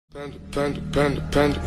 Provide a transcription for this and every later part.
Panda, panda, panda, panda.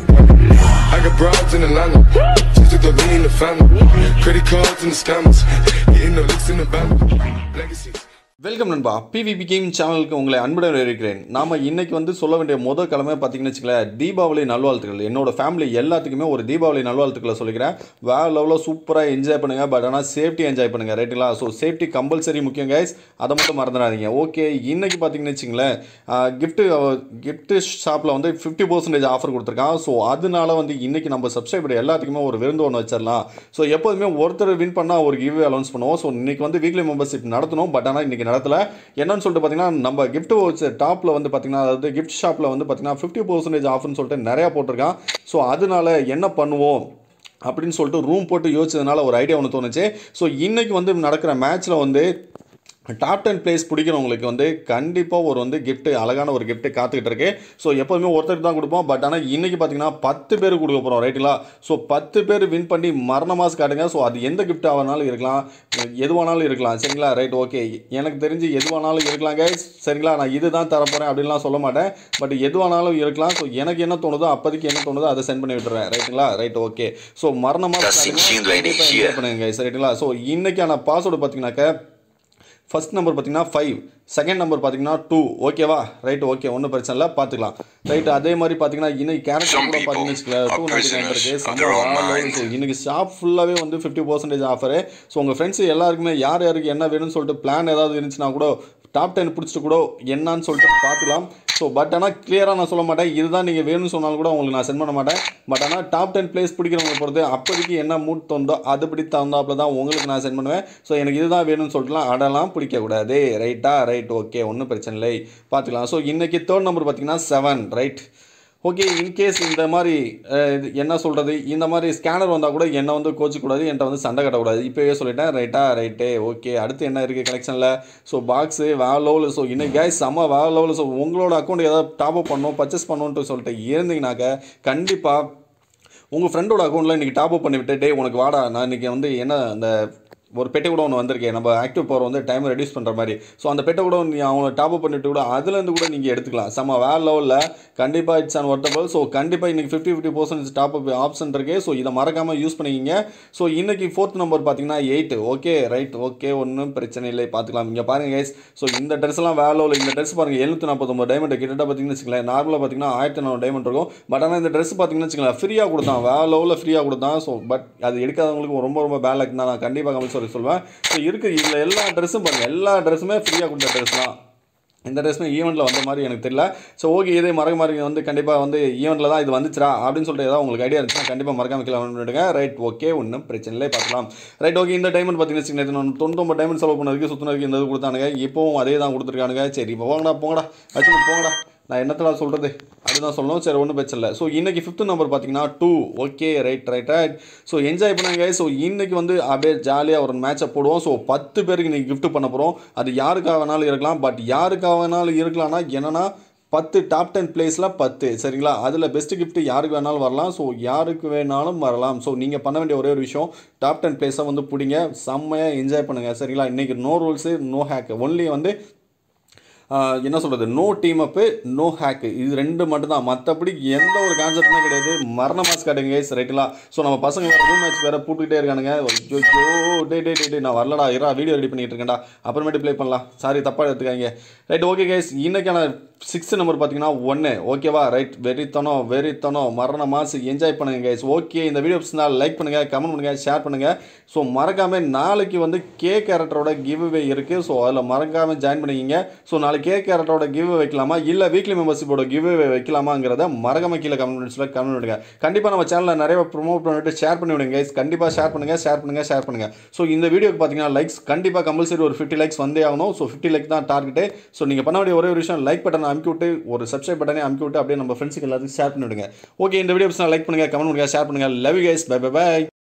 I got broads in Atlanta. Just to throw me in the family. Credit cards and the scammers. Getting no licks in the band. Legacies. Welcome நண்பா BVP game சேனலுக்கு உங்களை அன்புடன் இருக்கிறேன் நாம இன்னைக்கு வந்து சொல்ல வேண்டிய முதல் கிழமை பார்த்தீங்கன்னு வச்சுக்கலேன் தீபாவளி நல்வாழ்த்துக்கள் என்னோட ஃபேமிலி எல்லாத்துக்குமே ஒரு தீபாவளி நல்வாழ்த்துக்களை சொல்லிக்கிறேன் வேற லெவலில் சூப்பராக என்ஜாய் பண்ணுங்க பட் ஆனால் சேஃப்டி என்ஜாய் பண்ணுங்க ரைட்டுங்களா ஸோ சேஃப்டி கம்பல்சரி முக்கியம் கைஸ் அதை மட்டும் மறந்துடாதீங்க ஓகே இன்னைக்கு பார்த்தீங்கன்னு வச்சுங்களேன் கிஃப்ட்டு கிஃப்ட் ஷாப்பில் வந்து ஃபிஃப்டி பர்சன்டேஜ் ஆஃபர் கொடுத்துருக்கான் ஸோ அதனால வந்து இன்னைக்கு நம்ம சப்ஸ்கிரைபர் எல்லாத்துக்குமே ஒரு விருந்து ஒன்று வச்சிடலாம் ஸோ எப்போதுமே ஒருத்தர் வின் பண்ணால் ஒரு கிவ் அலௌன்ஸ் பண்ணுவோம் ஸோ இன்னைக்கு வந்து வீக்லி மெம்பர்ஷிப் நடத்தணும் பட் ஆனால் இன்னைக்கு நடத்தல என்னன்னு சொல்லிட்டு பார்த்தீங்கன்னா நம்ம கிஃப்ட் வச்சு டாப்பில் வந்து பார்த்தீங்கன்னா அதாவது கிஃப்ட் ஷாப்பில் வந்து பார்த்தீங்கன்னா ஃபிஃப்டி பர்சன்டேஜ் ஆஃபர்னு சொல்லிட்டு நிறையா போட்டிருக்கான் ஸோ அதனால என்ன பண்ணுவோம் அப்படின்னு சொல்லிட்டு ரூம் போட்டு யோசிச்சதுனால ஒரு ஐடியா ஒன்று தோணுச்சு ஸோ இன்னைக்கு வந்து நடக்கிற மேட்ச்சில் வந்து டாப் டென் பிளேஸ் பிடிக்கிறவங்களுக்கு வந்து கண்டிப்பாக ஒரு வந்து gift அழகான ஒரு gift காத்துக்கிட்டு இருக்கு ஸோ எப்போதுமே ஒருத்தருக்கு தான் கொடுப்போம் பட் ஆனால் இன்னைக்கு பார்த்தீங்கன்னா பத்து பேர் கொடுக்க போகிறோம் ரைட்டுங்களா ஸோ பத்து பேர் வின் பண்ணி மரண மாஸ் காட்டுங்க ஸோ அது எந்த gift ஆனாலும் இருக்கலாம் எதுவானாலும் இருக்கலாம் சரிங்களா ரைட் ஓகே எனக்கு தெரிஞ்சு எதுவானாலும் இருக்கலாம் guys சரிங்களா நான் இதுதான் தர போகிறேன் அப்படின்லாம் சொல்ல மாட்டேன் பட் எதுவானாலும் இருக்கலாம் ஸோ எனக்கு என்ன தோணுதோ அப்போதைக்கு என்ன தோணுதோ அதை சென்ட் பண்ணி விட்டுறேன் ரைட்டுங்களா ரைட் ஓகே ஸோ மரண மாஸ் காட்டுங்க பண்ணுங்க guys ரைட்டுங்களா ஸோ இன்னைக்கான பாஸ்வேர்டு பார்த்தீங்கன்னாக்க ஃபர்ஸ்ட் நம்பர் பார்த்தீங்கன்னா ஃபைவ் செகண்ட் நம்பர் பார்த்தீங்கன்னா டூ ஓகேவா ரைட் ஓகே ஒன்றும் பிரச்சனை இல்லை பார்த்துக்கலாம் ரைட் அதே மாதிரி பார்த்தீங்கன்னா இன்னைக்கு கேரக்டர் கூட பார்த்தீங்கன்னு வச்சுக்கோங்களேன் டூ நைன்டி நைன் இருக்கு சம்பளம் ஸோ இன்னைக்கு ஷாப் ஃபுல்லாகவே வந்து ஃபிஃப்டி பர்சன்டேஜ் ஆஃபரு ஸோ உங்கள் ஃப்ரெண்ட்ஸ் எல்லாருக்குமே யார் யாருக்கு என்ன வேணும்னு சொல்லிட்டு பிளான் ஏதாவது இருந்துச்சுன்னா கூட டாப் டென் பிடிச்சிட்டு கூட என்னன்னு சொல்லிட்டு பார்த்துக்கலாம் ஸோ பட் ஆனால் கிளியராக நான் சொல்ல மாட்டேன் இதுதான் நீங்கள் வேணும்னு சொன்னாலும் கூட உங்களுக்கு நான் சென்ட் பண்ண மாட்டேன் பட் ஆனால் டாப் டென் பிளேஸ் பிடிக்கிறவங்க பொறுத்து அப்போதைக்கு என்ன மூட் தோந்தோ அதுபடி தகுந்தாப்புல தான் உங்களுக்கு நான் சென்ட் பண்ணுவேன் ஸோ எனக்கு இதுதான் வேணும்னு சொல்லிட்டுலாம் அடலாம் பிடிக்கக்கூடாது ரைட்டா ரைட் ஓகே ஒன்றும் பிரச்சனை இல்லை பார்த்துக்கலாம் ஸோ இன்றைக்கி தேர்ட் நம்பர் பார்த்தீங்கன்னா செவன் ரைட் ஓகே இன்கேஸ் இந்த மாதிரி அஹ், இது என்ன சொல்கிறது இந்த மாதிரி ஸ்கேனர் வந்தால் கூட என்னை வந்து கோச்சிக்கூடாது என்கிட்ட வந்து சண்டை கட்டக்கூடாது இப்போவே சொல்லிட்டேன் ரைட்டா ரைட்டே ஓகே அடுத்து என்ன இருக்குது கலெக்ஷனில் ஸோ பாக்ஸு வேற லெவலில் ஸோ இன்னைக்கு கேஸ் செம்ம வேற லெவலில் ஸோ உங்களோட அக்கௌண்ட் ஏதாவது டாப் அப் பண்ணணும் பர்ச்சேஸ் பண்ணணுன்ட்டு சொல்லிட்டு இருந்தீங்கனாக்க கண்டிப்பாக உங்கள் ஃப்ரெண்டோட அக்கௌண்ட்டில் இன்றைக்கி டாப் அப் பண்ணி விட்டு டே உனக்கு வாடா நான் இன்றைக்கி வந்து என்ன அந்த ஒரு பெட்டை கூட ஒன்று வந்திருக்கேன் நம்ம ஆக்டிவ் பவர் வந்து டைம் ரெடியூஸ் பண்ணுற மாதிரி ஸோ அந்த பெட்டை கூட நீ அவங்கள டாப் அப் பண்ணிட்டு கூட அதுலேருந்து கூட நீங்கள் எடுத்துக்கலாம் செம்ம வேற லெவலில் கண்டிப்பாக இட்ஸ் அண்ட் ஒர்த்தபிள் ஸோ கண்டிப்பாக இன்றைக்கி fifty fifty percentage top up option இருக்கு ஸோ இதை மறக்காமல் யூஸ் பண்ணிக்கிங்க ஸோ இன்னைக்கு ஃபோர்த் நம்பர் பார்த்தீங்கன்னா எயிட் ஓகே ரைட் ஓகே ஒன்றும் பிரச்சனை இல்லை பார்த்துக்கலாம் இங்கே பாருங்க கைஸ் ஸோ இந்த ட்ரெஸ்லாம் வேற லெவலில் இந்த ட்ரெஸ் பாருங்கள் எழுநூற்றி நாற்பத்தொம்பது டைமண்ட் கிட்டத்தட்ட பார்த்தீங்கன்னு வச்சுக்கலேன் நார்மலாக பார்த்தீங்கன்னா ஆயிரத்தி நானூறு டைமண்ட் இருக்கும் பட் ஆனால் இந்த ட்ரெஸ் பார்த்தீங்கன்னு வச்சுக்கலாம் ஃப்ரீயாக கொடுத்தான் வேற லெவலில் ஃப்ரீயாக கொடுத்தான் ஸோ பட் அது எடுக்காதவங்களுக்கு ரொம்ப ரொம்ப பேட் லக் தான் நான் கண்டிப்பாக கம்பல்சரி சொல்லுவேன் ஸோ இருக்குது இதில் எல்லா ட்ரெஸ்ஸும் பாருங்கள் எல்லா ட்ரெஸ்ஸுமே ஃப்ரீயாக கொடுத்த ட்ரெஸ் தான் இந்த ட்ரெஸ்மே ஈவெண்ட்டில் வந்த மாதிரி எனக்கு தெரியல ஸோ ஓகே இதே மறக்க மாதிரி வந்து கண்டிப்பாக வந்து ஈவெண்ட்டில் தான் இது வந்துச்சுரா அப்படின்னு சொல்லிட்டு ஏதாவது உங்களுக்கு ஐடியா இருந்துச்சுன்னா கண்டிப்பாக மறக்காம கீழே பண்ணிவிடுங்க ரைட் ஓகே ஒன்றும் பிரச்சனை இல்லை பார்க்கலாம் ரைட் ஓகே இந்த டைமண்ட் பார்த்தீங்கன்னு வச்சுக்கோங்க நான் தொண்ணூத்தொம்பது டைமண்ட் செலவு பண்ணதுக்கு சுற்றுனதுக்கு இந்த இது கொடுத்தானுங்க இப்போவும் அதே தான் கொடுத்துருக்கானுங்க சரி இப்போ போங்கடா போங்கடா வச்சு போங்கடா நான் என்னத்தடா சொல்கிறது அதுதான் சொல்லணும் சரி ஒன்றும் பிரச்சனை இல்லை ஸோ இன்னைக்கு ஃபிஃப்த் நம்பர் பார்த்தீங்கன்னா two okay right right right so enjoy பண்ணுங்க ஸோ இன்னைக்கு வந்து அப்படியே ஜாலியாக ஒரு மேட்சை போடுவோம் ஸோ பத்து பேருக்கு இன்னைக்கு gift பண்ண போகிறோம் அது யாருக்காக வேணாலும் இருக்கலாம் பட் யாருக்காக வேணாலும் இருக்கலாம்னா என்னன்னா பத்து டாப் டென் பிளேஸில் பத்து சரிங்களா அதில் பெஸ்ட் gift யாருக்கு வேணாலும் வரலாம் ஸோ யாருக்கு வேணாலும் வரலாம் ஸோ நீங்கள் பண்ண வேண்டிய ஒரே ஒரு விஷயம் டாப் டென் பிளேஸை வந்து பிடிங்க செம்மையாக என்ஜாய் பண்ணுங்கள் சரிங்களா இன்றைக்கி no rules no hack only வந்து ஆஹ் என்ன சொல்கிறது no team up no hack இது ரெண்டு மட்டும்தான் மற்றபடி எந்த ஒரு கான்செப்ட்டுமே கிடையாது மரண மாஸ் காட்டுங்க கைஸ் ரைட்டுங்களா ஸோ நம்ம பசங்க வேறு ரூம் மேட்ச் வேறு போட்டுக்கிட்டே இருக்கானுங்க ஐயோ டே டே டே டே நான் வரலடா இரா வீடியோ ரெடி பண்ணிட்டு இருக்கேன்டா அப்புறமேட்டு ப்ளே பண்ணலாம் சாரி தப்பாக எடுத்துக்காங்க ரைட் ஓகே கைஸ் இன்னைக்கான சிக்ஸ்த் நம்பர் பார்த்தீங்கன்னா ஒன்று ஓகேவா ரைட் வெறித்தனம் வெறித்தனம் மரண மாசு என்ஜாய் பண்ணுங்க கைஸ் ஓகே இந்த வீடியோ பிடிச்சிருந்தா லைக் பண்ணுங்கள் கமெண்ட் பண்ணுங்கள் ஷேர் பண்ணுங்கள் ஸோ மறக்காமல் நாளைக்கு வந்து கே கேரக்டரோட கிவ் அவே இருக்குது ஸோ அதில் மறக்காமல் ஜாயின் பண்ணிக்கிங்க ஸோ நாளைக்கு கே கேரக்டரோட கிவ் வைக்கலாமா இல்லை வீக்லி மெம்பர்ஷிப்போட கிவ் அவே வைக்கலாமாங்கிறத மறக்காம கீழே கமெண்ட்ஸில் கமெண்ட் பண்ணுங்க கண்டிப்பாக நம்ம சேனலில் நிறைய ப்ரோமோட் பண்ணிட்டு ஷேர் பண்ணி விடுங்க கைஸ் கண்டிப்பாக ஷேர் பண்ணுங்கள் ஷேர் பண்ணுங்கள் ஷேர் பண்ணுங்கள் ஸோ இந்த வீடியோக்கு பார்த்தீங்கன்னா லைக்ஸ் கண்டிப்பாக கம்பல்சரி ஒரு ஃபிஃப்டி லைக்ஸ் வந்தே ஆகணும் ஸோ ஃபிஃப்டி லைக் தான் டார்கெட்டு ஸோ நீங்கள் பண்ண வேண்டிய ஒரே ஒரு விஷயம் லைக் பட்டனை அமுக்கி விட்டு ஒரு சப்ஸ்கிரைப் பட்டனே அமுக்கி விட்டு அப்படியே நம்ம ஃப்ரெண்ட்ஸுக்கு எல்லாத்துக்கும் ஷேர் பண்ணி விடுங்க ஓகே இந்த வீடியோ லைக் பண்ணுங்கள் கமெண்ட் பண்ணுங்கள் ஷேர் பண்ணுங்கள் love guys bye bye by